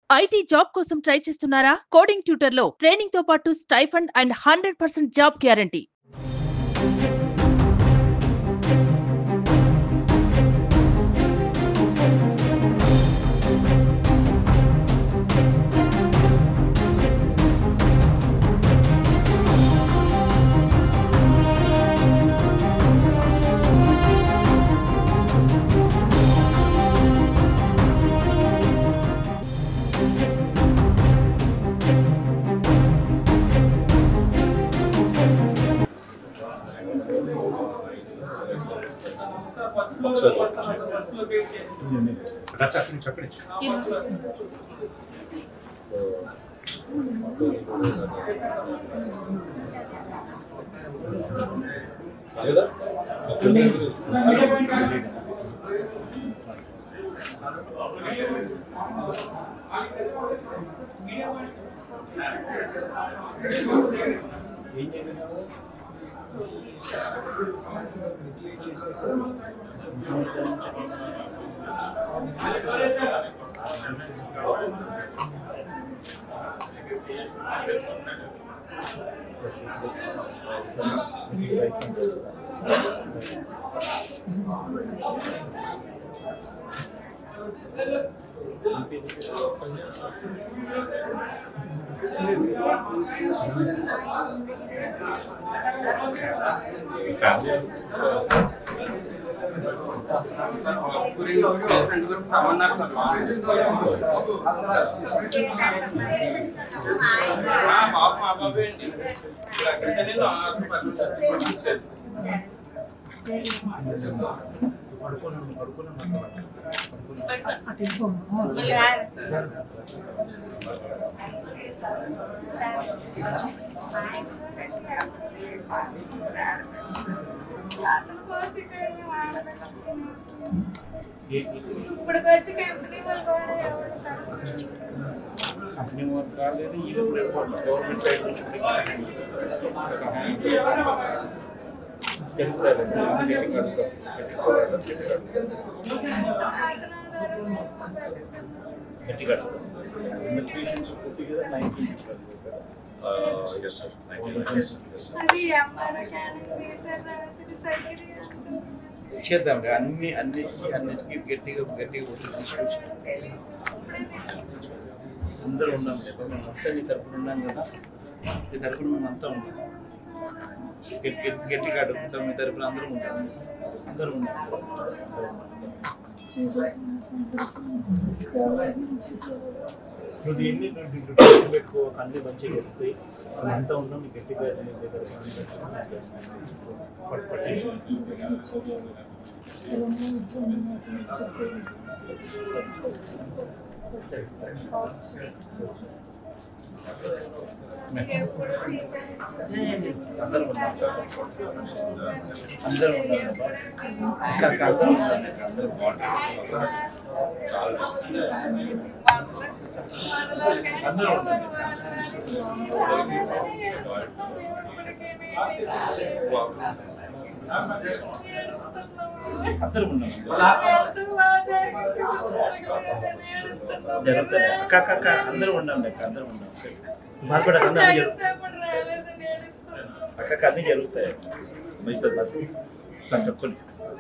IT job కోసం try చేస్తున్నారా coding tutor లో ట్రైనింగ్ తో పాటు stipend and hundred percent job guarantee చక్కని చక్కని ఫ్యామిలీ ఇప్పుడు వచ్చి కంపెనీ వాళ్ళు కూడా ఎవరు కలిసి కంపెనీ వర్క్ కాలేదు ఈ గవర్నమెంట్ సైడ్ నుంచి కూడా సహాయం తెలుపుతారు గట్టి కడతాం గట్టి కడతాం పేషెంట్స్ ఫుడ్ కదా nineteen yes sir nineteen yes sir అది ఎంఆర్ఐ స్కానింగ్ చేశారు రాత్రి సర్జరీ చేద్దాం అన్ని అన్నిటికీ అన్నిటికీ గట్టిగా గట్టిగా ఒత్తిడి తీసుకొచ్చి అందరూ ఉన్నాం కదా మేము అంతా నీ తరపున ఉన్నాం కదా నీ తరపున మేము అంతా ఉన్నాం గట్టి గట్టి- గట్టిగా అడుగుతాం మీ తరపున అందరూ ఉంటాం అందరూ ఉన్నాం అందరూ ఉన్నాం. నువ్వు దీన్ని నువ్వు దీంట్లో టెన్షన్ పెట్టుకోక అన్ని మంచిగా చెప్తాయి మేము అంతా ఉన్నాం నీకు గట్టిగా నీ దగ్గర పని చేస్తాను పట్టు పట్టేసి అందరూ ఉన్నాం అందరూ ఉన్నాం ఇంకా ఇంకా అందరూ ఉన్నాం అందరూ అందరూ ఉన్నాం అందరూ ఉన్నాం జరుగుతుంది అక్క అక్క అక్క అందరూ ఉన్నాం అక్క అందరూ ఉన్నాం బాధపడక అందరూ అన్ని జరుగుతాయి అక్క అక్క అన్ని జరుగుతాయి మిగతా బతుకు తక్కువ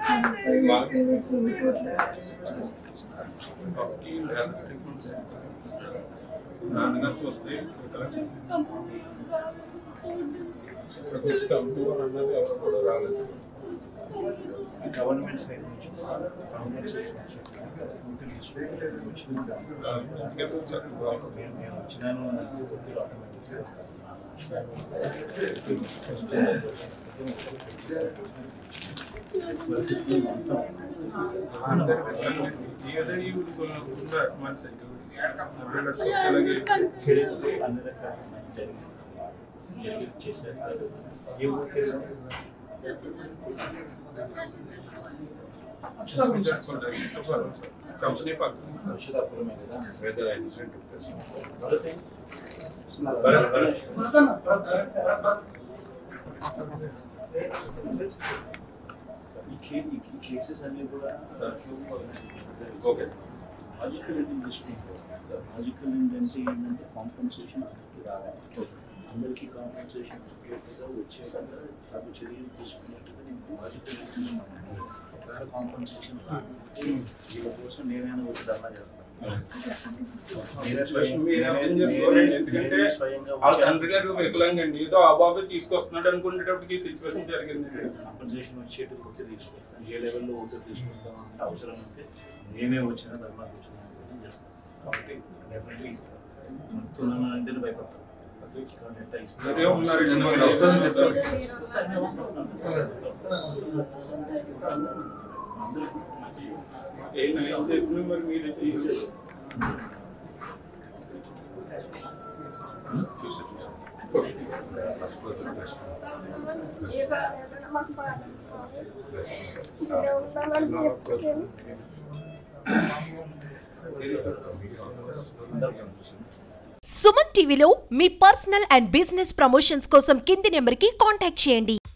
నాన్నగారు చూస్తే ఇక్కడికి వచ్చి కంపెనీ అన్నది ఎవరు కూడా రాలేదు గవర్నమెంట్ సైడ్ నుంచి గవర్నమెంట్ సైడ్ నుంచి వచ్చింది ఇంటికే వచ్చారు నేను నేను వచ్చినాను నాకు కొద్దిగా ఆటోమేటిక్గా ఏదో ఈ ఊరిలో మనిషి అలాగే జరిగింది అన్ని రకాల మంచి జరిగింది జరిగి చేశారు ఏ ఊరికి కంపెనీ పక్కన వర్షాపురమే కదా వెదర్ యాక్సిడెంట్ భరత్ భరత్ భరత్ ఈ కే- ఈ కేసెస్ అన్ని కూడా ఓకే లాజికల్ తీసుకుంటారు లాజికల్ ఏంటంటే ఏంటంటే కాంపెన్సేషన్ రావాలి అందరికీ కాంపెన్సేషన్ వచ్చేటప్పుడు తగు చర్యలు తీసుకున్నట్టుగా నేను లాజికల్ ఒకవేళ కాంపెన్సేషన్ వీళ్ళ కోసం నేనైనా వచ్చి ధర్నా చేస్తాను నేనే స్వయం- మీరు అర్థం నేనే- చేసుకోవాలండి నేనే- ఎందుకంటే నేనే స్వయంగా వాళ్ళ వచ్చి తండ్రి గారు వికలాంగండి ఏదో ఆ బాబు తీసుకొస్తున్నాడు అనుకునేటప్పటికి ఈ సిచ్యువేషన్ జరిగింది కాంపెన్సేషన్ వచ్చేట్టు ఒత్తిడి తీసుకొస్తాను ఏ లెవెల్లో ఒత్తిడి తీసుకొస్తాను అంటే అవసరం అయితే నేనే వచ్చిన ధర్నాకు వచ్చిన అనుకుని చేస్తాను కాబట్టి డెఫినెట్లీ ఇస్తాను చెప్తున్నాను అంటే భయపడతాను కాబట్టి ఎట్టా ఇస్తాను. సరే ఉన్నారండి మరి వస్తుందని చెప్పారు. ఏ నయం చేసిన మరి మీరు చేయలేదు. చూసా చూసా ఏ బాధ ఏదైనా మాకు బాధ ఇక్కడ ఉన్నామని చెప్తే సుమన్ టీవీలో మీ పర్సనల్ అండ్ బిజినెస్ ప్రమోషన్స్ కోసం కింది నెంబర్కి కాంటాక్ట్ చేయండి